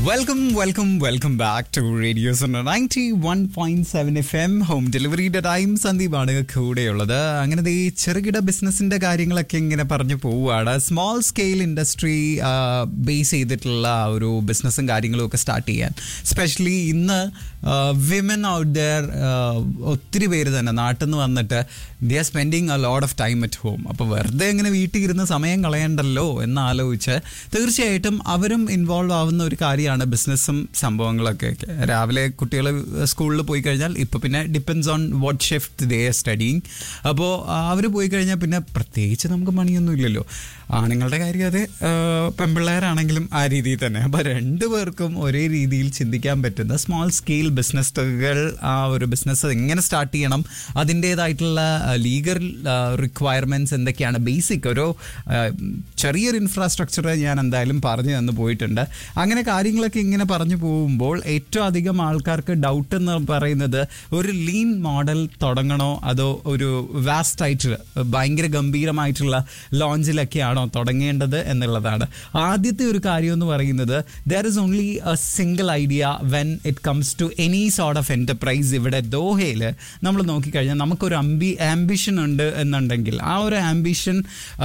welcome welcome welcome back to radio ninety one point seven F M home ഡെലിവറിയുടെ time സന്ദീപാണ് കൂടെയുള്ളത് അങ്ങനെ ദേ ചെറുകിട ബിസിനസിന്റെ കാര്യങ്ങളൊക്കെ ഇങ്ങനെ പറഞ്ഞു പോവുകയാണ് സ്മോൾ സ്കെയിൽ ഇൻഡസ്ട്രി ബേസ് ചെയ്തിട്ടുള്ള ആ ഒരു ബിസിനസ്സും കാര്യങ്ങളും ഒക്കെ സ്റ്റാർട്ട് ചെയ്യാൻ സ്പെഷ്യലി ഇന്ന് വിമൻ ഔട്ട് ദർ ഒത്തിരി പേര് തന്നെ നാട്ടിൽ നിന്ന് വന്നിട്ട് they are spending a lot of time at home അപ്പോൾ വെറുതെ ഇങ്ങനെ വീട്ടിൽ ഇരുന്ന് സമയം കളയണ്ടല്ലോ എന്ന് ആലോചിച്ച് തീർച്ചയായിട്ടും അവരും ഇൻവോൾവ് ആവുന്ന ഒരു കാര്യമാണ് ബിസിനസ്സും സംഭവങ്ങളൊക്കെ രാവിലെ കുട്ടികൾ സ്കൂളിൽ പോയി കഴിഞ്ഞാൽ ഇപ്പോൾ പിന്നെ depends on what shift they studying അപ്പോൾ അവർ പോയി കഴിഞ്ഞാൽ പിന്നെ പ്രത്യേകിച്ച് നമുക്ക് പണിയൊന്നും ഇല്ലല്ലോ ആണുങ്ങളുടെ കാര്യം അത് പെൺപിള്ളേരാണെങ്കിലും ആ രീതിയിൽ തന്നെ അപ്പോൾ രണ്ടു പേർക്കും ഒരേ രീതിയിൽ ചിന്തിക്കാൻ പറ്റുന്ന സ്മോൾ സ്കെയിൽ ബിസിനസ്സുകൾ ആ ഒരു ബിസിനസ് എങ്ങനെ സ്റ്റാർട്ട് ചെയ്യണം അതിൻ്റേതായിട്ടുള്ള ലീഗൽ റിക്വയർമെൻറ്റ്സ് എന്തൊക്കെയാണ് ബേസിക് ഒരു ആ, ചെറിയൊരു ഇൻഫ്രാസ്ട്രക്ചർ ഞാൻ എന്തായാലും പറഞ്ഞു തന്നു പോയിട്ടുണ്ട് അങ്ങനെ കാര്യങ്ങളൊക്കെ ഇങ്ങനെ പറഞ്ഞു പോകുമ്പോൾ ഏറ്റവും അധികം ആൾക്കാർക്ക് ഡൗട്ട് എന്ന് പറയുന്നത് ഒരു ലീൻ മോഡൽ തുടങ്ങണോ അതോ ഒരു വാസ്റ്റ് ആയിട്ട് ഭയങ്കര ഗംഭീരമായിട്ടുള്ള ലോഞ്ചിലൊക്കെയാണോ തുടങ്ങേണ്ടത് എന്നുള്ളതാണ് ആദ്യത്തെ ഒരു കാര്യം എന്ന് പറയുന്നത് there is only a single idea when it comes to any sort of enterprise ഇവിടെ ദോഹയിൽ നമ്മൾ നോക്കിക്കഴിഞ്ഞാൽ നമുക്കൊരു അംബി ആംബിഷൻ ഉണ്ട് എന്നുണ്ടെങ്കിൽ ആ ഒരു ആംബിഷൻ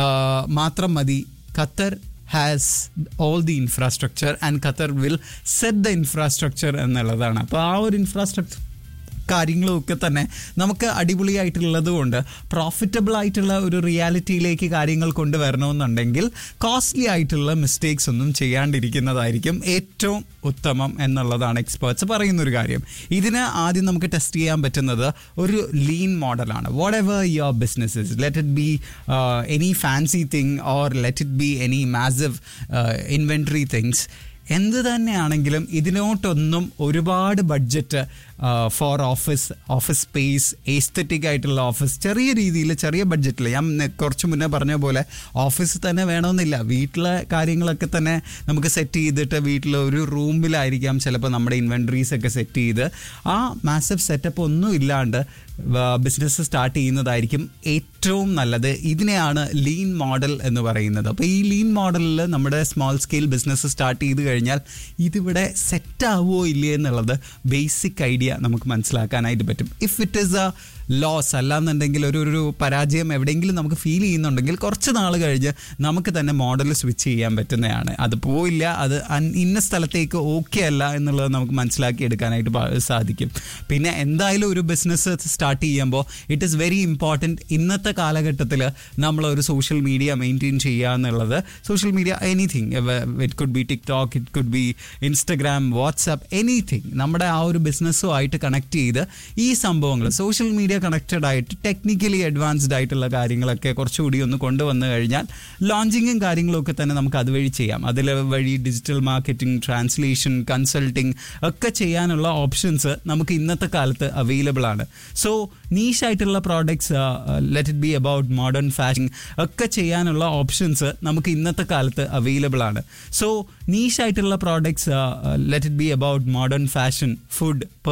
മാത്രം മതി Qatar has all the infrastructure and Qatar will set the infrastructure എന്നുള്ളതാണ് അപ്പോൾ ആ ഒരു ഇൻഫ്രാസ്ട്രക്ചർ കാര്യങ്ങളും ഒക്കെ തന്നെ നമുക്ക് അടിപൊളിയായിട്ടുള്ളത് കൊണ്ട് പ്രോഫിറ്റബിൾ ആയിട്ടുള്ള ഒരു റിയാലിറ്റിയിലേക്ക് കാര്യങ്ങൾ കൊണ്ടുവരണമെന്നുണ്ടെങ്കിൽ കോസ്റ്റ്ലി ആയിട്ടുള്ള മിസ്റ്റേക്സ് ഒന്നും ചെയ്യാണ്ടിരിക്കുന്നതായിരിക്കും ഏറ്റവും ഉത്തമം എന്നുള്ളതാണ് എക്സ്പേർട്സ് പറയുന്ന ഒരു കാര്യം ഇതിന് ആദ്യം നമുക്ക് ടെസ്റ്റ് ചെയ്യാൻ പറ്റുന്നത് ഒരു ലീൻ മോഡലാണ് whatever your businesses let it be any fancy thing or let it be any massive inventory things എന്ത് തന്നെയാണെങ്കിലും ഇതിനോട്ടൊന്നും ഒരുപാട് budget for office office space aesthetic ആയിട്ടുള്ള ഓഫീസ് ചെറിയ രീതിയിൽ ചെറിയ ബഡ്ജറ്റിൽ ഞാൻ നേ- കുറച്ച് മുന്നേ പറഞ്ഞ പോലെ ഓഫീസ് തന്നെ വേണമെന്നില്ല വീട്ടിലെ കാര്യങ്ങളൊക്കെ തന്നെ നമുക്ക് സെറ്റ് ചെയ്തിട്ട് വീട്ടിൽ ഒരു റൂമിലായിരിക്കാം ചിലപ്പോൾ നമ്മുടെ ഇൻവെൻട്രീസ് ഒക്കെ സെറ്റ് ചെയ്ത് ആ മാസീവ് സെറ്റപ്പ് ഒന്നും ഇല്ലാണ്ട് ബിസിനസ് സ്റ്റാർട്ട് ചെയ്യുന്നതായിരിക്കും ഏറ്റവും നല്ലത് ഇതിനെയാണ് ലീൻ മോഡൽ എന്ന് പറയുന്നത് അപ്പോൾ ഈ ലീൻ മോഡലിൽ നമ്മുടെ സ്മോൾ സ്കെയിൽ ബിസിനസ് സ്റ്റാർട്ട് ചെയ്ത് കഴിഞ്ഞാൽ ഇതിവിടെ സെറ്റ് ആവുമോ ഇല്ലേ എന്നുള്ളത് ബേസിക് ഐഡിയ നമുക്ക് മനസ്സിലാക്കാനായിട്ട് പറ്റും if it is a loss അല്ലാന്നുണ്ടെങ്കിൽ ഒരു ഒരു പരാജയം എവിടെയെങ്കിലും നമുക്ക് ഫീൽ ചെയ്യുന്നുണ്ടെങ്കിൽ കുറച്ച് നാൾ കഴിഞ്ഞ് നമുക്ക് തന്നെ മോഡൽ സ്വിച്ച് ചെയ്യാൻ പറ്റുന്നതാണ് അത് പോയില്ല അത് അൻ- ഇന്ന സ്ഥലത്തേക്ക് ഓക്കെ അല്ല എന്നുള്ളത് നമുക്ക് മനസ്സിലാക്കി എടുക്കാനായിട്ട് പാ- സാധിക്കും പിന്നെ എന്തായാലും ഒരു ബിസിനസ് സ്റ്റാർട്ട് ചെയ്യുമ്പോൾ ഇറ്റ് ഈസ് വെരി ഇമ്പോർട്ടൻറ്റ് ഇന്നത്തെ കാലഘട്ടത്തിൽ നമ്മൾ ഒരു സോഷ്യൽ മീഡിയ മെയിൻറ്റെയിൻ ചെയ്യുക എന്നുള്ളത് social media anything it could be TikTok it could be Instagram WhatsApp anything നമ്മുടെ ആ ഒരു ബിസിനസ്സുമായിട്ട് കണക്ട് ചെയ്ത് ഈ സംഭവങ്ങൾ സോഷ്യൽ മീഡിയ കണക്റ്റഡ് ആയിട്ട് ടെക്നിക്കലി അഡ്വാൻസ്ഡ് ആയിട്ടുള്ള കാര്യങ്ങളൊക്കെ കുറച്ചുകൂടി ഒന്ന് കൊണ്ടുവന്നു കഴിഞ്ഞാൽ ലോഞ്ചിങ്ങും കാര്യങ്ങളും ഒക്കെ തന്നെ നമുക്ക് അതുവഴി ചെയ്യാം അതിൽ വഴി ഡിജിറ്റൽ മാർക്കറ്റിംഗ് ട്രാൻസ്ലേഷൻ കൺസൾട്ടിങ് ഒക്കെ ചെയ്യാനുള്ള ഓപ്ഷൻസ് നമുക്ക് ഇന്നത്തെ കാലത്ത് അവൈലബിൾ ആണ് സോ നീഷായിട്ടുള്ള products let it be about modern fashion ഒക്കെ ചെയ്യാനുള്ള ഓപ്ഷൻസ് നമുക്ക് ഇന്നത്തെ കാലത്ത് അവൈലബിൾ ആണ് സോ നീഷായിട്ടുള്ള products let it be about modern fashion food